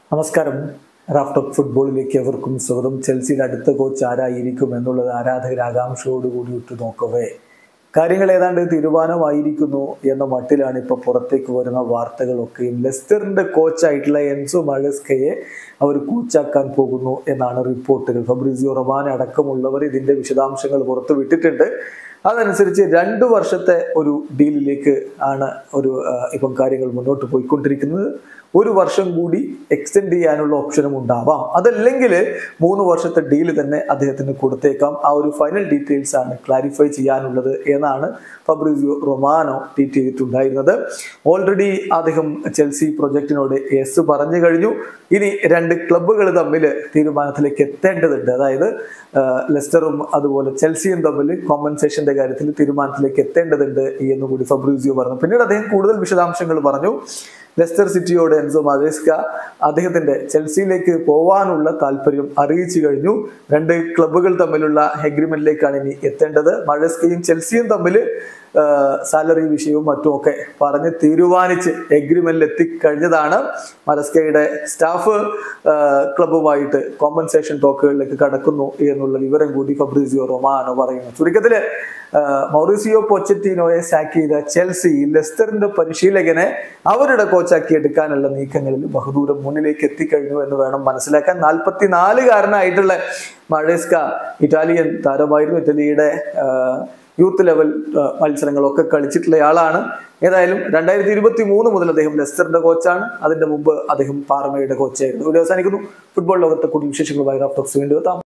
നമസ്കാരം റാഫ്റ്റോക്ക് ഫുട്ബോളിലേക്ക് എവർക്കും സ്വാഗതം ചെൽസിയുടെ അടുത്ത കോച്ച് ആരായിരിക്കും എന്നുള്ളത് ആരാധകർ ആകാംക്ഷയോടുകൂടി ഉറ്റു നോക്കവേ കാര്യങ്ങൾ ഏതാണ്ട് തീരുമാനമായിരിക്കുന്നു എന്ന മട്ടിലാണ് ഇപ്പോൾ പുറത്തേക്ക് വരുന്ന വാർത്തകളൊക്കെയും ലെസ്റ്ററിന്റെ കോച്ചായിട്ടുള്ള എൻസോ മഴസ്കയെ അവർ കോച്ചാക്കാൻ പോകുന്നു എന്നാണ് റിപ്പോർട്ടുകൾ ഫബ്രിസിയോ റൊമാൻ അടക്കമുള്ളവർ ഇതിന്റെ വിശദാംശങ്ങൾ പുറത്തു വിട്ടിട്ടുണ്ട് അതനുസരിച്ച് രണ്ട് വർഷത്തെ ഒരു ഡീലിലേക്ക് ആണ് ഒരു ആ, ഇപ്പം കാര്യങ്ങൾ മുന്നോട്ട് പോയിക്കൊണ്ടിരിക്കുന്നത് ഒരു വർഷം കൂടി എക്സ്റ്റെൻഡ് ചെയ്യാനുള്ള ഓപ്ഷനും ഉണ്ടാവാം അതല്ലെങ്കിൽ മൂന്ന് വർഷത്തെ ഡീൽ തന്നെ അദ്ദേഹത്തിന് കൊടുത്തേക്കാം ആ ഒരു ഫൈനൽ ഡീറ്റെയിൽസ് ആണ് ക്ലാരിഫൈ ചെയ്യാനുള്ളത് എന്നാണ് ഫബ്രിസിയോ റൊമാനോ ട്വീറ്റ് ചെയ്തിട്ടുണ്ടായിരുന്നത് ഓൾറെഡി അദ്ദേഹം ചെൽസി പ്രൊജക്ടിനോട് യെസ് പറഞ്ഞു കഴിഞ്ഞു ഇനി രണ്ട് ക്ലബ്ബുകൾ തമ്മിൽ തീരുമാനത്തിലേക്ക് എത്തേണ്ടതുണ്ട് അതായത് ആ, ലെസ്റ്ററും അതുപോലെ ചെൽസിയും തമ്മിൽ കോമ്പൻസേഷന്റെ കാര്യത്തിൽ തീരുമാനത്തിലേക്ക് എത്തേണ്ടതുണ്ട് എന്ന് കൂടി ഫബ്രീസിയോ പറഞ്ഞു പിന്നീട് അദ്ദേഹം കൂടുതൽ വിശദാംശങ്ങൾ പറഞ്ഞു ലെസ്റ്റർ സിറ്റിയോട് എൻസോ മാവേസ്ക അദ്ദേഹത്തിന്റെ ചെൽസിയിലേക്ക് പോവാനുള്ള താല്പര്യം അറിയിച്ചു കഴിഞ്ഞു രണ്ട് ക്ലബ്ബുകൾ തമ്മിലുള്ള എഗ്രിമെന്റിലേക്കാണ് ഇനി എത്തേണ്ടത് മഴസ്കയും ചെൽസിയും തമ്മിൽ സാലറി വിഷയവും മറ്റുമൊക്കെ പറഞ്ഞ് തീരുമാനിച്ച് എഗ്രിമെന്റിൽ എത്തിക്കഴിഞ്ഞതാണ് മലസ്കയുടെ സ്റ്റാഫ് ക്ലബ്ബുമായിട്ട് കോമ്പൻസേഷൻ ടോക്കുകളിലേക്ക് കടക്കുന്നു എന്നുള്ള വിവരം കൂടി ഫബ്രീസിയോ റൊമാനോ പറയുന്നു ചുരുക്കത്തില് ആ, മൗറിസിയോ പൊച്ചറ്റീനോയെ സാക്ക് ചെയ്ത ചെൽസി ലെസ്റ്ററിന്റെ പരിശീലകനെ അവരുടെ കോച്ചാക്കി എടുക്കാനുള്ള നീക്കങ്ങളിൽ ബഹുദൂരം മുന്നിലേക്ക് എത്തിക്കഴിഞ്ഞു എന്ന് വേണം മനസ്സിലാക്കാൻ നാൽപ്പത്തിനാലുകാരനായിട്ടുള്ള മഴേസ്ക ഇറ്റാലിയൻ താരമായിരുന്നു ഇറ്റലിയുടെ ആ, യൂത്ത് ലെവൽ ആ, മത്സരങ്ങളൊക്കെ കളിച്ചിട്ടുള്ളയാളാണ് ഏതായാലും രണ്ടായിരത്തി ഇരുപത്തി മൂന്ന് മുതൽ അദ്ദേഹം ലെസ്റ്ററിന്റെ കോച്ചാണ് അതിന്റെ മുമ്പ് അദ്ദേഹം പാർമയുടെ കോച്ചായിരുന്നു ഇവിടെ അവസാനിക്കുന്നു ഫുട്ബോൾ ലോകത്തെ കൂടുതൽ വിശേഷങ്ങളുമായി റാഫ്റ്റോക്സ് വീണ്ടും എത്താം